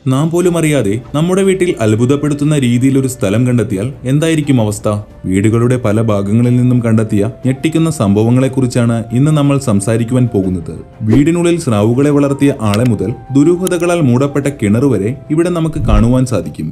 നാം പോലും അറിയാതെ നമ്മുടെ വീട്ടിൽ അത്ഭുതപ്പെടുത്തുന്ന രീതിയിൽ ഒരു സ്ഥലം കണ്ടെത്തിയാൽ എന്തായിരിക്കും അവസ്ഥ വീടുകളുടെ പല ഭാഗങ്ങളിൽ നിന്നും കണ്ടെത്തിയ ഞെട്ടിക്കുന്ന സംഭവങ്ങളെക്കുറിച്ചാണ് ഇന്ന് നമ്മൾ സംസാരിക്കുവാൻ പോകുന്നത് വീടിനുള്ളിൽ സ്രാവുകളെ വളർത്തിയ ആളെ മുതൽ ദുരൂഹതകളാൽ മൂടപ്പെട്ട കിണർ വരെ ഇവിടെ നമുക്ക് കാണുവാൻ സാധിക്കും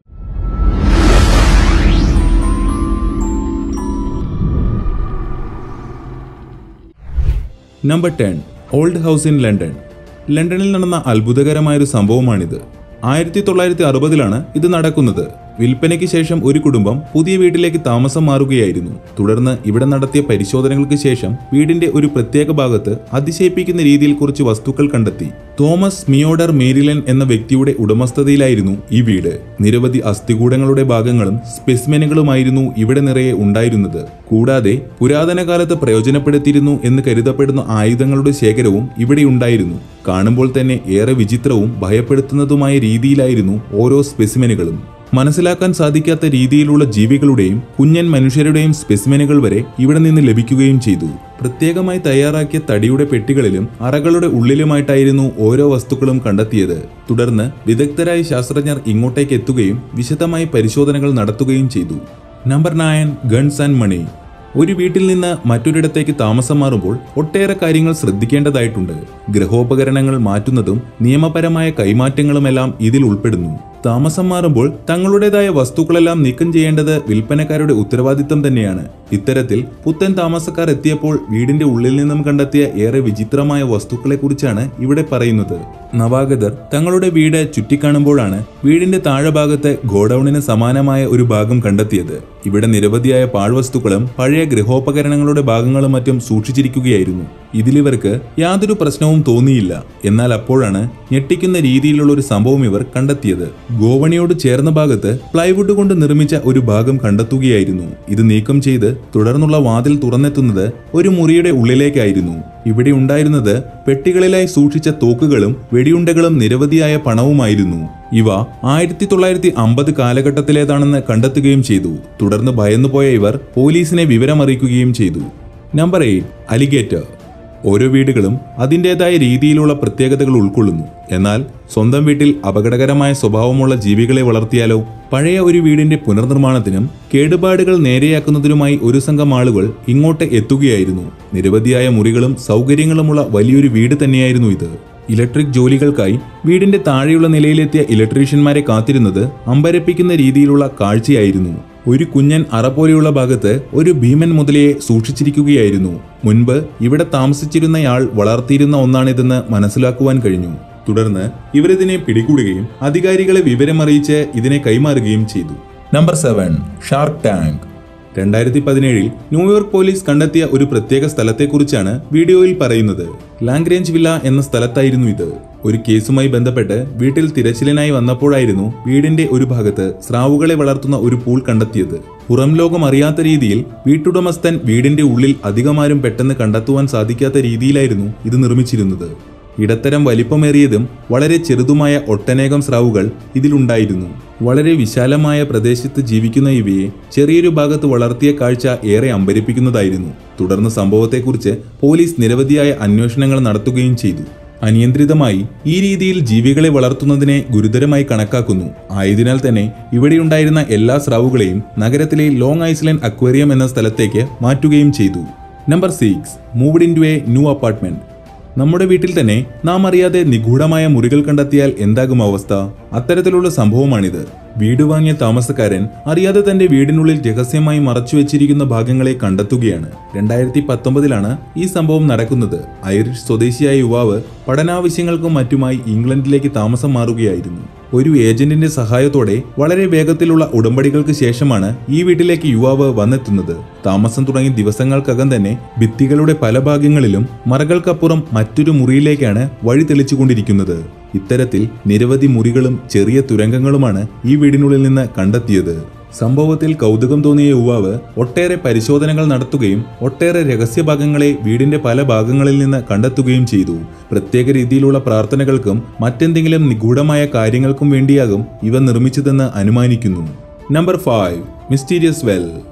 number ten old house in London ലണ്ടനിൽ നടന്ന അത്ഭുതകരമായൊരു സംഭവമാണിത് ആയിരത്തി തൊള്ളായിരത്തി അറുപതിലാണ് ഇത് നടക്കുന്നത് വിൽപ്പനയ്ക്ക് ശേഷം ഒരു കുടുംബം പുതിയ വീട്ടിലേക്ക് താമസം മാറുകയായിരുന്നു തുടർന്ന് ഇവിടെ നടത്തിയ പരിശോധനകൾക്ക് ശേഷം വീടിന്റെ ഒരു പ്രത്യേക ഭാഗത്ത് അതിശയിപ്പിക്കുന്ന രീതിയിൽ കുറച്ച് വസ്തുക്കൾ കണ്ടെത്തി തോമസ് മിയോഡർ മേരിലൻ എന്ന വ്യക്തിയുടെ ഉടമസ്ഥതയിലായിരുന്നു ഈ വീട് നിരവധി അസ്ഥികൂടങ്ങളുടെ ഭാഗങ്ങളും സ്പെസിമെനുകളുമായിരുന്നു ഇവിടെ നിറയെ ഉണ്ടായിരുന്നത് കൂടാതെ പുരാതന കാലത്ത് പ്രയോജനപ്പെടുത്തിയിരുന്നു എന്ന് കരുതപ്പെടുന്ന ആയുധങ്ങളുടെ ശേഖരവും ഇവിടെ ഉണ്ടായിരുന്നു കാണുമ്പോൾ തന്നെ ഏറെ വിചിത്രവും ഭയപ്പെടുത്തുന്നതുമായ രീതിയിലായിരുന്നു ഓരോ സ്പെസിമെനുകളും മനസ്സിലാക്കാൻ സാധിക്കാത്ത രീതിയിലുള്ള ജീവികളുടെയും കുഞ്ഞൻ മനുഷ്യരുടെയും സ്പെസിമെനുകൾ വരെ ഇവിടെ നിന്ന് ലഭിക്കുകയും ചെയ്തു പ്രത്യേകമായി തയ്യാറാക്കിയ തടിയുടെ പെട്ടികളിലും അറകളുടെ ഉള്ളിലുമായിട്ടായിരുന്നു ഓരോ വസ്തുക്കളും കണ്ടെത്തിയത് തുടർന്ന് വിദഗ്ധരായ ശാസ്ത്രജ്ഞർ ഇങ്ങോട്ടേക്ക് എത്തുകയും വിശദമായി പരിശോധനകൾ നടത്തുകയും ചെയ്തു number nine guns and money ഒരു വീട്ടിൽ നിന്ന് മറ്റൊരിടത്തേക്ക് താമസം മാറുമ്പോൾ ഒട്ടേറെ കാര്യങ്ങൾ ശ്രദ്ധിക്കേണ്ടതായിട്ടുണ്ട് ഗൃഹോപകരണങ്ങൾ മാറ്റുന്നതും നിയമപരമായ കൈമാറ്റങ്ങളുമെല്ലാം ഇതിൽ ഉൾപ്പെടുന്നു താമസം മാറുമ്പോൾ തങ്ങളുടേതായ വസ്തുക്കളെല്ലാം നീക്കം ചെയ്യേണ്ടത് വിൽപ്പനക്കാരുടെ ഉത്തരവാദിത്തം തന്നെയാണ് ഇത്തരത്തിൽ പുത്തൻ താമസക്കാർ എത്തിയപ്പോൾ വീടിന്റെ ഉള്ളിൽ നിന്നും കണ്ടെത്തിയ ഏറെ വിചിത്രമായ വസ്തുക്കളെക്കുറിച്ചാണ് ഇവിടെ പറയുന്നത് നവാഗതർ തങ്ങളുടെ വീട് ചുറ്റിക്കാണുമ്പോഴാണ് വീടിന്റെ താഴെഭാഗത്ത് ഗോഡൌണിന് സമാനമായ ഒരു ഭാഗം കണ്ടെത്തിയത് ഇവിടെ നിരവധിയായ പാഴ്വസ്തുക്കളും പഴയ ഗൃഹോപകരണങ്ങളുടെ ഭാഗങ്ങളും മറ്റും സൂക്ഷിച്ചിരിക്കുകയായിരുന്നു ഇതിലിവർക്ക് യാതൊരു പ്രശ്നവും തോന്നിയില്ല എന്നാൽ അപ്പോഴാണ് ഞെട്ടിക്കുന്ന രീതിയിലുള്ള ഒരു സംഭവം ഇവർ കണ്ടെത്തിയത് ഗോവണിയോട് ചേർന്ന ഭാഗത്ത് പ്ലൈവുഡ് കൊണ്ട് നിർമ്മിച്ച ഒരു ഭാഗം കണ്ടെത്തുകയായിരുന്നു ഇത് നീക്കം ചെയ്ത് തുടർന്നുള്ള വാതിൽ തുറന്നെത്തുന്നത് ഒരു മുറിയുടെ ഉള്ളിലേക്കായിരുന്നു ഇവിടെ ഉണ്ടായിരുന്നത് പെട്ടികളിലായി സൂക്ഷിച്ച തോക്കുകളും വെടിയുണ്ടകളും നിരവധിയായ പണവുമായിരുന്നു ഇവ ആയിരത്തി തൊള്ളായിരത്തി അമ്പത് കാലഘട്ടത്തിലേതാണെന്ന് കണ്ടെത്തുകയും ചെയ്തു തുടർന്ന് ഭയന്നുപോയ ഇവർ പോലീസിനെ വിവരമറിയിക്കുകയും ചെയ്തു നമ്പർ എയ്റ്റ് അലിഗേറ്റർ ഓരോ വീടുകളും അതിൻ്റെതായ രീതിയിലുള്ള പ്രത്യേകതകൾ ഉൾക്കൊള്ളുന്നു എന്നാൽ സ്വന്തം വീട്ടിൽ അപകടകരമായ സ്വഭാവമുള്ള ജീവികളെ വളർത്തിയാലോ പഴയ ഒരു വീടിന്റെ പുനർനിർമ്മാണത്തിനും കേടുപാടുകൾ നേരെയാക്കുന്നതിനുമായി ഒരു സംഘം ആളുകൾ ഇങ്ങോട്ട് എത്തുകയായിരുന്നു നിരവധിയായ മുറികളും സൗകര്യങ്ങളുമുള്ള വലിയൊരു വീട് തന്നെയായിരുന്നു ഇത് ഇലക്ട്രിക് ജോലികൾക്കായി വീടിന്റെ താഴെയുള്ള നിലയിലെത്തിയ ഇലക്ട്രീഷ്യന്മാരെ കാത്തിരുന്നത് അമ്പരപ്പിക്കുന്ന രീതിയിലുള്ള കാഴ്ചയായിരുന്നു ഒരു കുഞ്ഞൻ അറ പോലെയുള്ള ഭാഗത്ത് ഒരു ഭീമൻ മുതലയെ സൂക്ഷിച്ചിരിക്കുകയായിരുന്നു മുൻപ് ഇവിടെ താമസിച്ചിരുന്നയാൾ വളർത്തിയിരുന്ന ഒന്നാണിതെന്ന് മനസ്സിലാക്കുവാൻ കഴിഞ്ഞു തുടർന്ന് ഇവരിതിനെ പിടികൂടുകയും അധികാരികളെ വിവരമറിയിച്ച് ഇതിനെ കൈമാറുകയും ചെയ്തു നമ്പർ സെവൻ ഷാർക്ക് ടാങ്ക് രണ്ടായിരത്തി പതിനേഴിൽ ന്യൂയോർക്ക് പോലീസ് കണ്ടെത്തിയ ഒരു പ്രത്യേക സ്ഥലത്തെക്കുറിച്ചാണ് വീഡിയോയിൽ പറയുന്നത് ലാംഗ്രേഞ്ച് വില്ല എന്ന സ്ഥലത്തായിരുന്നു ഇത് ഒരു കേസുമായി ബന്ധപ്പെട്ട് വീട്ടിൽ തിരച്ചിലിനായി വന്നപ്പോഴായിരുന്നു വീടിന്റെ ഒരു ഭാഗത്ത് സ്രാവുകളെ വളർത്തുന്ന ഒരു പൂൾ കണ്ടെത്തിയത് പുറം ലോകം അറിയാത്ത രീതിയിൽ വീട്ടുടമസ്ഥൻ വീടിന്റെ ഉള്ളിൽ അധികമാരും പെട്ടെന്ന് കണ്ടെത്തുവാൻ സാധിക്കാത്ത രീതിയിലായിരുന്നു ഇത് നിർമ്മിച്ചിരുന്നത് ഇടത്തരം വലിപ്പമേറിയതും വളരെ ചെറുതുമായ ഒട്ടനേകം സ്രാവുകൾ ഇതിലുണ്ടായിരുന്നു വളരെ വിശാലമായ പ്രദേശത്ത് ജീവിക്കുന്ന ഇവയെ ചെറിയൊരു ഭാഗത്ത് വളർത്തിയ കാഴ്ച ഏറെ അമ്പരിപ്പിക്കുന്നതായിരുന്നു തുടർന്ന് സംഭവത്തെക്കുറിച്ച് പോലീസ് നിരവധിയായ അന്വേഷണങ്ങൾ നടത്തുകയും ചെയ്തു അനിയന്ത്രിതമായി ഈ രീതിയിൽ ജീവികളെ വളർത്തുന്നതിനെ ഗുരുതരമായി കണക്കാക്കുന്നു ആയതിനാൽ തന്നെ ഇവിടെയുണ്ടായിരുന്ന എല്ലാ സ്രാവുകളെയും നഗരത്തിലെ ലോങ് ഐസ്ലൻഡ് അക്വേറിയം എന്ന സ്ഥലത്തേക്ക് മാറ്റുകയും ചെയ്തു number six moved into a new apartment നമ്മുടെ വീട്ടിൽ തന്നെ നാം അറിയാതെ നിഗൂഢമായ മുറികൾ കണ്ടെത്തിയാൽ എന്താകും അവസ്ഥ അത്തരത്തിലുള്ള സംഭവമാണിത് വീട് വാങ്ങിയ താമസക്കാരൻ അറിയാതെ തന്റെ വീടിനുള്ളിൽ രഹസ്യമായി മറച്ചു വെച്ചിരിക്കുന്ന ഭാഗങ്ങളെ കണ്ടെത്തുകയാണ് രണ്ടായിരത്തി പത്തൊമ്പതിലാണ് ഈ സംഭവം നടക്കുന്നത് ഐറിഷ് സ്വദേശിയായ യുവാവ് പഠനാവശ്യങ്ങൾക്കും മറ്റുമായി ഇംഗ്ലണ്ടിലേക്ക് താമസം മാറുകയായിരുന്നു ഒരു ഏജന്റിന്റെ സഹായത്തോടെ വളരെ വേഗത്തിലുള്ള ഉടമ്പടികൾക്ക് ശേഷമാണ് ഈ വീട്ടിലേക്ക് യുവാവ് വന്നെത്തുന്നത് താമസം തുടങ്ങിയ ദിവസങ്ങൾക്കകം തന്നെ ഭിത്തികളുടെ പല ഭാഗങ്ങളിലും മറകൾക്കപ്പുറം മറ്റൊരു മുറിയിലേക്കാണ് വഴി തെളിച്ചുകൊണ്ടിരിക്കുന്നത് ഇത്തരത്തിൽ നിരവധി മുറികളും ചെറിയ തുരങ്കങ്ങളുമാണ് ഈ വീടിനുള്ളിൽ നിന്ന് കണ്ടെത്തിയത് സംഭവത്തിൽ കൗതുകം തോന്നിയ യുവാവ് ഒട്ടേറെ പരിശോധനകൾ നടത്തുകയും ഒട്ടേറെ രഹസ്യഭാഗങ്ങളെ വീടിന്റെ പല ഭാഗങ്ങളിൽ നിന്ന് കണ്ടെത്തുകയും ചെയ്തു പ്രത്യേക രീതിയിലുള്ള പ്രാർത്ഥനകൾക്കും മറ്റെന്തെങ്കിലും നിഗൂഢമായ കാര്യങ്ങൾക്കും വേണ്ടിയാകും ഇവ നിർമ്മിച്ചതെന്ന് അനുമാനിക്കുന്നു നമ്പർ ഫൈവ് മിസ്റ്റീരിയസ് വെൽ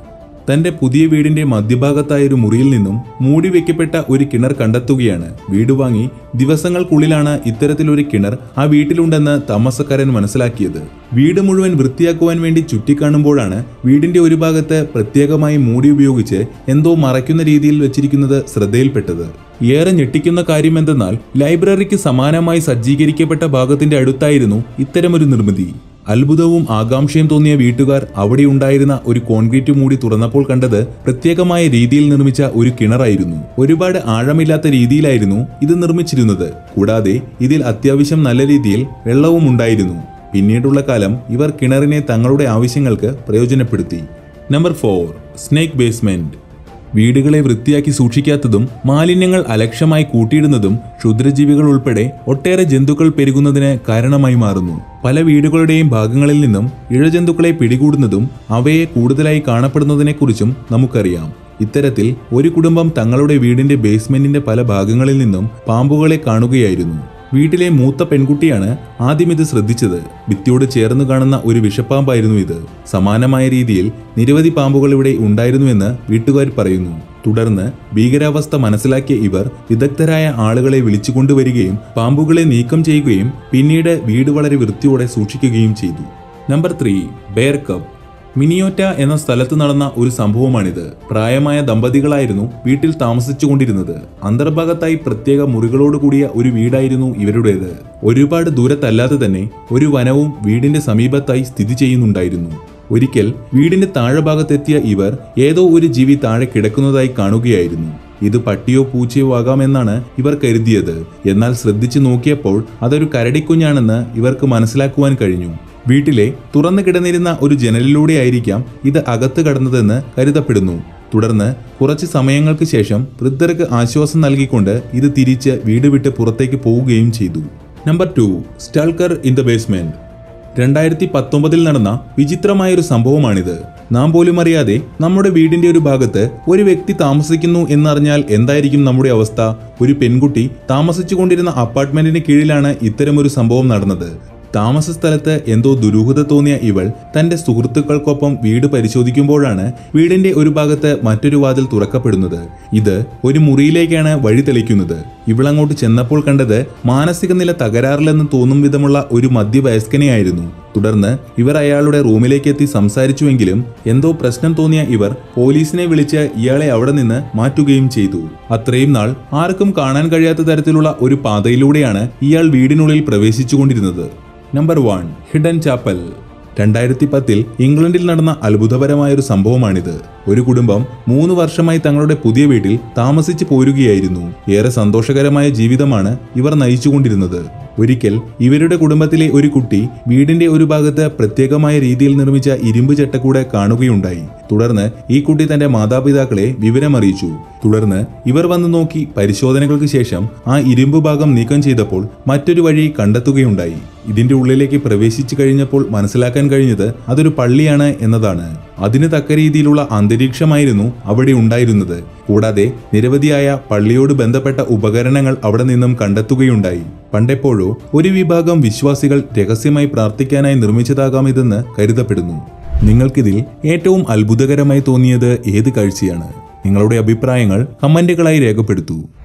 തന്റെ പുതിയ വീടിന്റെ മധ്യഭാഗത്തായ ഒരു മുറിയിൽ നിന്നും മൂടി വെക്കപ്പെട്ട ഒരു കിണർ കണ്ടെത്തുകയാണ് വീട് വാങ്ങി ദിവസങ്ങൾക്കുള്ളിലാണ് ഇത്തരത്തിലൊരു കിണർ ആ വീട്ടിലുണ്ടെന്ന് താമസക്കാരൻ മനസ്സിലാക്കിയത് വീട് മുഴുവൻ വൃത്തിയാക്കുവാൻ വേണ്ടി ചുറ്റിക്കാണുമ്പോഴാണ് വീടിന്റെ ഒരു ഭാഗത്ത് പ്രത്യേകമായി മൂടി ഉപയോഗിച്ച് എന്തോ മറയ്ക്കുന്ന രീതിയിൽ വെച്ചിരിക്കുന്നത് ശ്രദ്ധയിൽപ്പെട്ടത് ഏറെ ഞെട്ടിക്കുന്ന കാര്യം എന്തെന്നാൽ ലൈബ്രറിക്ക് സമാനമായി സജ്ജീകരിക്കപ്പെട്ട ഭാഗത്തിന്റെ അടുത്തായിരുന്നു ഇത്തരമൊരു നിർമ്മിതി അത്ഭുതവും ആകാംക്ഷയും തോന്നിയ വീട്ടുകാർ അവിടെ ഉണ്ടായിരുന്ന ഒരു കോൺക്രീറ്റ് മൂടി തുറന്നപ്പോൾ കണ്ടത് പ്രത്യേകമായ രീതിയിൽ നിർമ്മിച്ച ഒരു കിണറായിരുന്നു ഒരുപാട് ആഴമില്ലാത്ത രീതിയിലായിരുന്നു ഇത് നിർമ്മിച്ചിരുന്നത് കൂടാതെ ഇതിൽ അത്യാവശ്യം നല്ല രീതിയിൽ വെള്ളവും ഉണ്ടായിരുന്നു പിന്നീടുള്ള കാലം ഇവർ കിണറിനെ തങ്ങളുടെ ആവശ്യങ്ങൾക്ക് പ്രയോജനപ്പെടുത്തി നമ്പർ ഫോർ സ്നേക്ക് ബേസ്മെന്റ് വീടുകളെ വൃത്തിയാക്കി സൂക്ഷിക്കാത്തതും മാലിന്യങ്ങൾ അലക്ഷ്യമായി കൂട്ടിയിടുന്നതും ക്ഷുദ്രജീവികൾ ഉൾപ്പെടെ ഒട്ടേറെ ജന്തുക്കൾ പെരുകുന്നതിന് കാരണമായി മാറുന്നു പല വീടുകളുടെയും ഭാഗങ്ങളിൽ നിന്നും ഇഴജന്തുക്കളെ പിടികൂടുന്നതും അവയെ കൂടുതലായി കാണപ്പെടുന്നതിനെക്കുറിച്ചും നമുക്കറിയാം ഇത്തരത്തിൽ ഒരു കുടുംബം തങ്ങളുടെ വീടിന്റെ ബേസ്മെന്റിന്റെ പല ഭാഗങ്ങളിൽ നിന്നും പാമ്പുകളെ കാണുകയായിരുന്നു വീട്ടിലെ മൂത്ത പെൺകുട്ടിയാണ് ആദ്യം ഇത് ശ്രദ്ധിച്ചത് ഭിത്തിയോട് ചേർന്ന് കാണുന്ന ഒരു വിഷപ്പാമ്പായിരുന്നു ഇത് സമാനമായ രീതിയിൽ നിരവധി പാമ്പുകൾ ഇവിടെ ഉണ്ടായിരുന്നുവെന്ന് വീട്ടുകാർ പറയുന്നു തുടർന്ന് ഭീകരാവസ്ഥ മനസ്സിലാക്കിയ ഇവർ വിദഗ്ധരായ ആളുകളെ വിളിച്ചുകൊണ്ടുവരികയും പാമ്പുകളെ നീക്കം ചെയ്യുകയും പിന്നീട് വീട് വളരെ വൃത്തിയോടെ സൂക്ഷിക്കുകയും ചെയ്തു number three bear cup Miniota എന്ന സ്ഥലത്ത് നടന്ന ഒരു സംഭവമാണിത് പ്രായമായ ദമ്പതികളായിരുന്നു വീട്ടിൽ താമസിച്ചുകൊണ്ടിരുന്നത് അന്തർഭാഗത്തായി പ്രത്യേക മുറികളോട് കൂടിയ ഒരു വീടായിരുന്നു ഇവരുടേത് ഒരുപാട് ദൂരത്തല്ലാതെ തന്നെ ഒരു വനവും വീടിന്റെ സമീപത്തായി സ്ഥിതി ചെയ്യുന്നുണ്ടായിരുന്നു ഒരിക്കൽ വീടിന്റെ താഴെഭാഗത്തെത്തിയ ഇവർ ഏതോ ഒരു ജീവി താഴെ കിടക്കുന്നതായി കാണുകയായിരുന്നു ഇത് പട്ടിയോ പൂച്ചയോ ആകാമെന്നാണ് ഇവർ കരുതിയത് എന്നാൽ ശ്രദ്ധിച്ചു നോക്കിയപ്പോൾ അതൊരു കരടിക്കുഞ്ഞാണെന്ന് ഇവർക്ക് മനസ്സിലാക്കുവാൻ കഴിഞ്ഞു വീട്ടിലെ തുറന്നു കിടന്നിരുന്ന ഒരു ജനലിലൂടെയായിരിക്കാം ഇത് അകത്ത് കടന്നതെന്ന് കരുതപ്പെടുന്നു തുടർന്ന് കുറച്ച് സമയങ്ങൾക്ക് ശേഷം വൃദ്ധർക്ക് ആശ്വാസം നൽകിക്കൊണ്ട് ഇത് തിരിച്ച് വീട് വിട്ട് പുറത്തേക്ക് പോവുകയും ചെയ്തു number two stalker in the basement രണ്ടായിരത്തി പത്തൊമ്പതിൽ നടന്ന വിചിത്രമായൊരു സംഭവമാണിത് നാം പോലും അറിയാതെ നമ്മുടെ വീടിന്റെ ഒരു ഭാഗത്ത് ഒരു വ്യക്തി താമസിക്കുന്നു എന്നറിഞ്ഞാൽ എന്തായിരിക്കും നമ്മുടെ അവസ്ഥ ഒരു പെൺകുട്ടി താമസിച്ചുകൊണ്ടിരുന്ന അപ്പാർട്ട്മെന്റിന് കീഴിലാണ് ഇത്തരമൊരു സംഭവം നടന്നത് താമസ സ്ഥലത്ത് എന്തോ ദുരൂഹത തോന്നിയ ഇവൾ തന്റെ സുഹൃത്തുക്കൾക്കൊപ്പം വീട് പരിശോധിക്കുമ്പോഴാണ് വീടിന്റെ ഒരു ഭാഗത്ത് മറ്റൊരു വാതിൽ തുറക്കപ്പെടുന്നത് ഇത് ഒരു മുറിയിലേക്കാണ് വഴി തെളിക്കുന്നത് ഇവളങ്ങോട്ട് ചെന്നപ്പോൾ കണ്ടത് മാനസിക നില തകരാറില്ലെന്ന് തോന്നും വിധമുള്ള ഒരു മധ്യവയസ്കനെയായിരുന്നു തുടർന്ന് ഇവർ അയാളുടെ റൂമിലേക്ക് എത്തി സംസാരിച്ചുവെങ്കിലും എന്തോ പ്രശ്നം തോന്നിയ ഇവർ പോലീസിനെ വിളിച്ച് ഇയാളെ അവിടെ നിന്ന് മാറ്റുകയും ചെയ്തു അത്രയും നാൾ ആർക്കും കാണാൻ കഴിയാത്ത തരത്തിലുള്ള ഒരു പാതയിലൂടെയാണ് ഇയാൾ വീടിനുള്ളിൽ പ്രവേശിച്ചുകൊണ്ടിരുന്നത് നമ്പർ വൺ ഹിഡൻ ചാപ്പൽ രണ്ടായിരത്തി പത്തിൽ ഇംഗ്ലണ്ടിൽ നടന്ന അത്ഭുതപരമായ ഒരു സംഭവമാണിത് ഒരു കുടുംബം മൂന്ന് വർഷമായി തങ്ങളുടെ പുതിയ വീട്ടിൽ താമസിച്ചു പോരുകയായിരുന്നു ഏറെ സന്തോഷകരമായ ജീവിതമാണ് ഇവർ നയിച്ചുകൊണ്ടിരുന്നത് ഒരിക്കൽ ഇവരുടെ കുടുംബത്തിലെ ഒരു കുട്ടി വീടിന്റെ ഒരു ഭാഗത്ത് പ്രത്യേകമായ രീതിയിൽ നിർമ്മിച്ച ഇരുമ്പ് ചട്ടക്കൂട് കാണുകയുണ്ടായി തുടർന്ന് ഈ കുട്ടി തന്റെ മാതാപിതാക്കളെ വിവരമറിയിച്ചു തുടർന്ന് ഇവർ വന്നു നോക്കി പരിശോധനകൾക്ക് ശേഷം ആ ഇരുമ്പ് ഭാഗം നീക്കം ചെയ്തപ്പോൾ മറ്റൊരു വഴി കണ്ടെത്തുകയുണ്ടായി ഇതിന്റെ ഉള്ളിലേക്ക് പ്രവേശിച്ചു കഴിഞ്ഞപ്പോൾ മനസ്സിലാക്കാൻ കഴിഞ്ഞത് അതൊരു പള്ളിയാണ് എന്നതാണ് അതിന് തക്ക രീതിയിലുള്ള അന്തരീക്ഷമായിരുന്നു അവിടെ ഉണ്ടായിരുന്നത് കൂടാതെ നിരവധിയായ പള്ളിയോട് ബന്ധപ്പെട്ട ഉപകരണങ്ങൾ അവിടെ നിന്നും കണ്ടെത്തുകയുണ്ടായി പണ്ടെപ്പോഴോ ഒരു വിഭാഗം വിശ്വാസികൾ രഹസ്യമായി പ്രാർത്ഥിക്കാനായി നിർമ്മിച്ചതാകാം ഇതെന്ന് കരുതപ്പെടുന്നു നിങ്ങൾക്കിതിൽ ഏറ്റവും അത്ഭുതകരമായി തോന്നിയത് ഏത് കാഴ്ചയാണ് നിങ്ങളുടെ അഭിപ്രായങ്ങൾ കമന്റുകളായി രേഖപ്പെടുത്തൂ